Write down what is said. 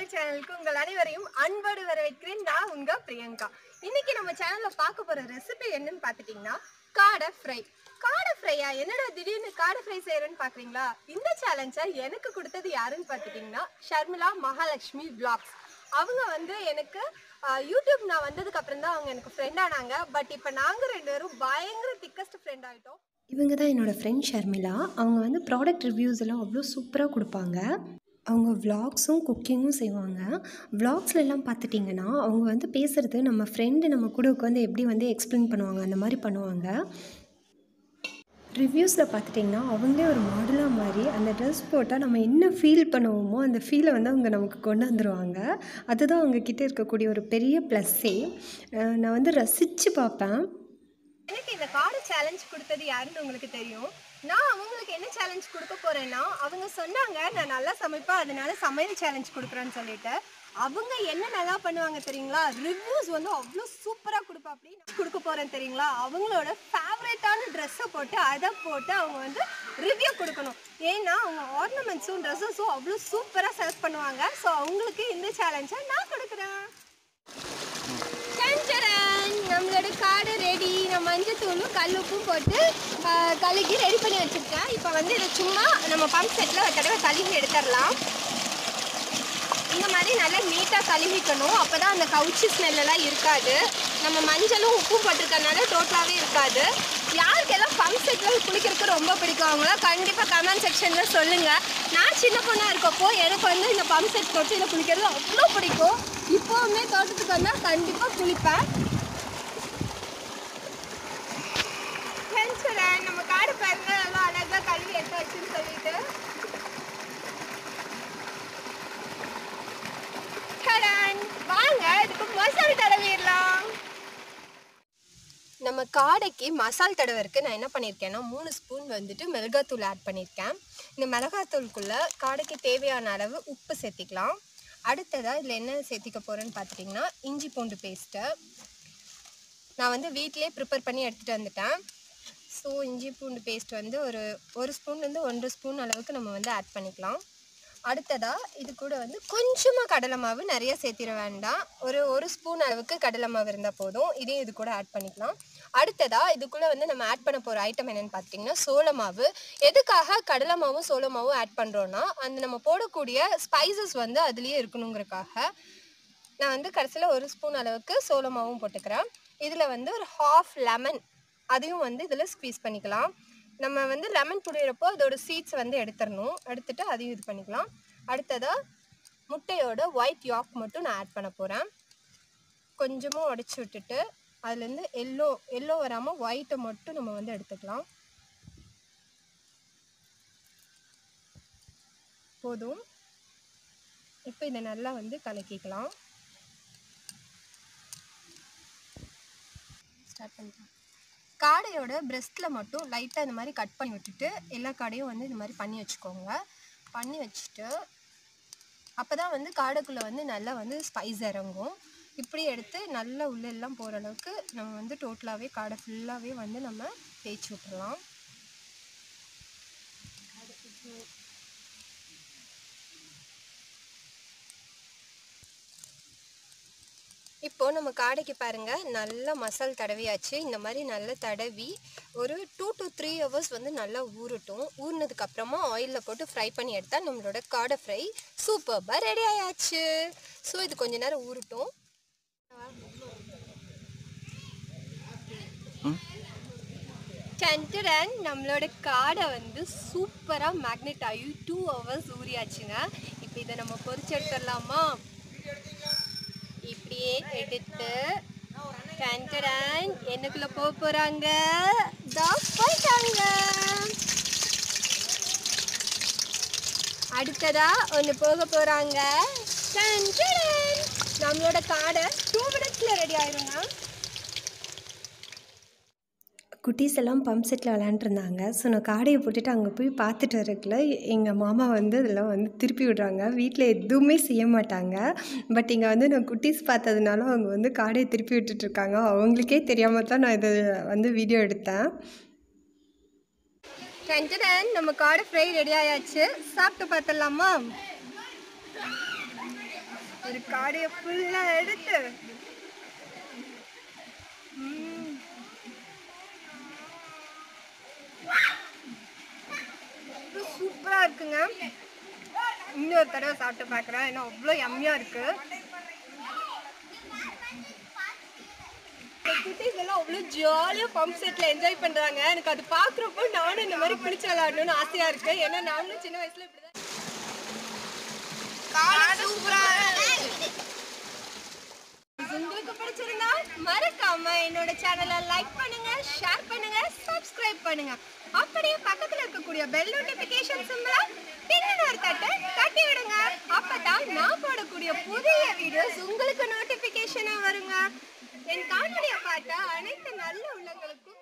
சேனலுக்கு உங்கள் அனைவரையும் அன்போடு வரவேற்கிறேன் நான் உங்க பிரியங்கா இன்னைக்கு நம்ம சேனல்ல பார்க்க போற ரெசிபி என்னன்னு பார்த்துட்டீங்கன்னா காடை ஃப்ரை காடை ஃப்ரையா என்னடா திடீர்னு காடை ஃப்ரை செய்யறேன்னு பாக்குறீங்களா இந்த சேலஞ்சை எனக்கு கொடுத்தது யாருன்னு பார்த்துட்டீங்கன்னா ஷர்மிளா மகாலட்சுமி vlogs அவங்க வந்து எனக்கு ஆஹ், யூடியூப் நான் வந்ததுக்கு அப்புறம் தான் அவங்க எனக்கு ஃப்ரெண்ட் ஆனாங்க பட் இப்போ நாங்க ரெண்டு பேரும் பயங்கர திக்கஸ்ட் ஃப்ரெண்ட் ஆயிட்டோம் இவங்க தான் என்னோடய ஃப்ரெண்ட் ஷர்மிளா அவங்க வந்து ப்ராடக்ட் ரிவ்யூஸ் எல்லாம் அவ்வளோ சூப்பராக கொடுப்பாங்க அவங்க விளாக்ஸும் குக்கிங்கும் செய்வாங்க vlogsல எல்லாம் பார்த்துட்டிங்கன்னா அவங்க வந்து பேசுகிறது நம்ம ஃப்ரெண்டு நம்ம கூட உட்காந்து எப்படி வந்து எக்ஸ்பிளைன் பண்ணுவாங்க அந்த மாதிரி பண்ணுவாங்க ரிவ்யூஸில் பார்த்துட்டிங்கன்னா அவங்களே ஒரு மாடலாக மாதிரி அந்த ட்ரெஸ் போட்டால் நம்ம என்ன ஃபீல் பண்ணுவோமோ அந்த ஃபீலை வந்து அவங்க நமக்கு கொண்டு வந்துடுவாங்க அதுதான் அவங்க கிட்ட இருக்கக்கூடிய ஒரு பெரிய ப்ளஸ்ஸே நான் வந்து ரசித்து பார்ப்பேன் எனக்கு இந்த கார்டு சேலஞ்ச் கொடுத்தது யாருன்னு உங்களுக்கு தெரியும் நான் அவங்களுக்கு என்ன சேலஞ்ச் கொடுக்க போறேன்னா அவங்க சொன்னாங்க நான் நல்லா சமைப்பேன் அதனால சமையல் சேலஞ்ச் கொடுக்குறேன்னு சொல்லிட்டு அவங்க என்ன நல்லா பண்ணுவாங்க தெரியுங்களா ரிவ்யூஸ் வந்து அவ்வளோ சூப்பராக கொடுப்பா அப்படி நான் கொடுக்க போறேன் தெரியுங்களா அவங்களோட ஃபேவரட்டான ட்ரெஸ்ஸை போட்டு அதை போட்டு அவங்க வந்து ரிவ்யூ கொடுக்கணும் ஏன்னா அவங்க ஆர்னமெண்ட்ஸும் ட்ரெஸ்ஸஸும் அவ்வளோ சூப்பராக செலக்ட் பண்ணுவாங்க ஸோ அவங்களுக்கு இந்த சேலஞ்சை நான் கொடுக்குறேன் டன்டரன்! நம்மளோட காடை ரெடி நான் மஞ்சத்தூளும் கல் உப்பும் போட்டு ஆ, கழுகி ரெடி பண்ணி வச்சுருக்கேன் இப்போ வந்து இதை சும்மா நம்ம பம்ப் செட்டில் ஒரு தடவை கழுகி எடுத்துடலாம் இந்த மாதிரி நல்லா நீட்டாக கழுவிக்கணும் அப்போ தான் அந்த கவுச்சி ஸ்மெல்லாம் இருக்காது நம்ம மஞ்சளும் உப்பும் போட்டிருக்கறனால டோட்டலாகவே இருக்காது யாருக்கெல்லாம் பம்ப் செட்டில் குளிக்கிறதுக்கு ரொம்ப பிடிக்கும் அவங்களாம் கண்டிப்பாக கமெண்ட் செக்ஷனில் சொல்லுங்கள் நான் சின்ன பொண்ணாக இருக்கப்போ எனக்கு வந்து இந்த பம்ப் செட் போட்டு இதில் குளிக்கிறது அவ்வளோ பிடிக்கும் இப்போவுமே தோட்டத்துக்கு வந்தால் கண்டிப்பாக குளிப்பேன் டென்ஷன் நம்ம காடு பாருங்க நல்லா அழகாக கழுவி எடுத்து வச்சுன்னு சொல்லிட்டு டடான்! வாங்க இதுக்கு மசால் தடவிடலாம் நம்ம காடைக்கு மசால் தடவருக்கு நான் என்ன பண்ணியிருக்கேன்னா மூணு ஸ்பூன் வந்துட்டு மிளகாத்தூள் ஆட் பண்ணியிருக்கேன் இந்த மிளகாத்தூளுக்குள்ளே காடைக்கு தேவையான அளவு உப்பு சேர்த்திக்கலாம் அடுத்ததாக இதில் என்ன சேர்த்திக்க போகிறேன்னு பார்த்துட்டிங்கன்னா இஞ்சி பூண்டு பேஸ்ட்டு நான் வந்து வீட்டிலே ப்ரிப்பேர் பண்ணி எடுத்துகிட்டு வந்துட்டேன் ஸோ இஞ்சி பூண்டு பேஸ்ட் வந்து ஒரு ஒரு ஸ்பூன்லேருந்து ஒன்றரை ஸ்பூன் அளவுக்கு நம்ம வந்து ஆட் பண்ணிக்கலாம் அடுத்ததாக இது கூட வந்து கொஞ்சமாக கடலை மாவு நிறைய சேர்த்திட வேண்டாம் ஒரு ஒரு ஸ்பூன் அளவுக்கு கடலை மாவு இருந்தால் போதும் இதையும் இது கூட ஆட் பண்ணிக்கலாம் அடுத்ததாக இதுக்குள்ளே வந்து நம்ம ஆட் பண்ண போகிற ஐட்டம் என்னென்னு பார்த்தீங்கன்னா சோள மாவு எதுக்காக கடலை மாவும் சோள மாவும் ஆட் பண்ணுறோன்னா அந்த நம்ம போடக்கூடிய ஸ்பைசஸ் வந்து அதுலேயே இருக்கணுங்கிறக்காக நான் வந்து கடைசியில் ஒரு ஸ்பூன் அளவுக்கு சோள மாவும் போட்டுக்கிறேன் இதில் வந்து ஒரு ஹாஃப் லெமன் அதையும் வந்து இதில் ஸ்க்வீஸ் பண்ணிக்கலாம் நம்ம வந்து லெமன் புளியிறப்போ அதோட சீட்ஸ் வந்து எடுத்துடணும் எடுத்துட்டு அதையும் இது பண்ணிக்கலாம் அடுத்ததாக முட்டையோட ஒயிட் யாக் மட்டும் நான் ஆட் பண்ண போகிறேன் கொஞ்சமாக உடச்சி விட்டுட்டு அதுலேருந்து எல்லோ எல்லோ வராமல் ஒயிட்டை மட்டும் நம்ம வந்து எடுத்துக்கலாம் போதும் இப்போ இதை நல்லா வந்து கலக்கிக்கலாம் ஸ்டார்ட் பண்ணிக்கலாம் காடையோட பிரெஸ்ட்டில் மட்டும் லைட்டாக இந்த மாதிரி கட் பண்ணி விட்டுட்டு எல்லா காடையும் வந்து இந்த மாதிரி பண்ணி வச்சுக்கோங்க பண்ணி வச்சுட்டு அப்போ தான் வந்து காடைக்குள்ளே வந்து நல்லா வந்து ஸ்பைஸ் இறங்கும் இப்படி எடுத்து நல்லா உள்ள எல்லாம் போகிற அளவுக்கு நம்ம வந்து டோட்டலாகவே காடை ஃபுல்லாகவே வந்து நம்ம தேய்ச்சி விட்டுறலாம் இப்போ நம்ம காடைக்கு பாருங்க நல்லா மசால் தடவியாச்சு இந்த மாதிரி நல்லா தடவி ஒரு டூ டு த்ரீ ஹவர்ஸ் வந்து நல்லா ஊறட்டும் ஊறினதுக்கு அப்புறமா ஆயிலில் போட்டு ஃப்ரை பண்ணி எடுத்தால் நம்மளோட காடை ஃப்ரை சூப்பர்பாக ரெடி ஆயாச்சு ஸோ இது கொஞ்ச நேரம் ஊறட்டும் டன்டரன் நம்மளோட காடை வந்து சூப்பராக மேக்னெட் ஆகி டூ ஹவர்ஸ் ஊறியாச்சுங்க இப்போ இதை நம்ம பொரிச்சு எடுத்துடலாமா இப்படியே எடுத்து டன்டரன் என்னக்குள்ள போக போறாங்க தா போயிட்டாங்க அடுத்ததா ஒன்று போக போறாங்க டன்டரன் நம்மளோட காடை டூ மினிட்ஸ்ல ரெடி ஆயிருங்க குட்டீஸ் எல்லாம் பம்ப் செட்டில் விளையாண்டுருந்தாங்க ஸோ நான் காடையை போட்டுட்டு அங்கே போய் பார்த்துட்டு வரக்குள்ள எங்கள் மாமா வந்து இதெல்லாம் வந்து திருப்பி விடுறாங்க வீட்டில் எதுவுமே செய்ய மாட்டாங்க பட் இங்கே வந்து நான் குட்டீஸ் பார்த்ததுனால அவங்க வந்து காடையை திருப்பி விட்டுட்ருக்காங்க அவங்களுக்கே தெரியாமல் தான் நான் இதை வந்து வீடியோ எடுத்தேன் டன்டரன் நம்ம காடை ஃப்ரை ரெடி ஆயாச்சு சாப்பிட்டு பார்த்துடலாமா ஒரு காடையை ஃபுல்லா எடுத்து ம். இது சூப்பரா இருக்குங்க இன்னொரு தடவை சாப்பிட்டு பார்க்குறேன் ஏன்னா அவ்வளோ யம்மியா இருக்கு இந்த குட்டீஸ் எல்லாம் அவ்வளோ ஜாலியாக பம்ப் செட்டில் என்ஜாய் பண்ணுறாங்க எனக்கு அது பார்க்குறப்போ நானும் இந்த மாதிரி குளிச்சு விளையாடணும்னு ஆசையாக இருக்கு ஏன்னா நானும் சின்ன வயசுல இப்படி தான் உங்களுக்கு பிடிச்சிருந்தா மறக்காம என்னோட சேனலை லைக் பண்ணுங்க ஷேர் பண்ணுங்க சப்ஸ்கிரைப் பண்ணுங்க அப்படியே பக்கத்துல இருக்கக்கூடிய பெல் நோட்டிபிகேஷன் சிம்பிளா பின்னு ஒரு தட்டை தட்டி விடுங்க அப்பதான் நான் போடக்கூடிய புதிய வீடியோஸ் உங்களுக்கு நோட்டிபிகேஷனா வருங்க என் காணொலியை பார்த்த அனைத்து நல்ல உள்ளங்களுக்கும்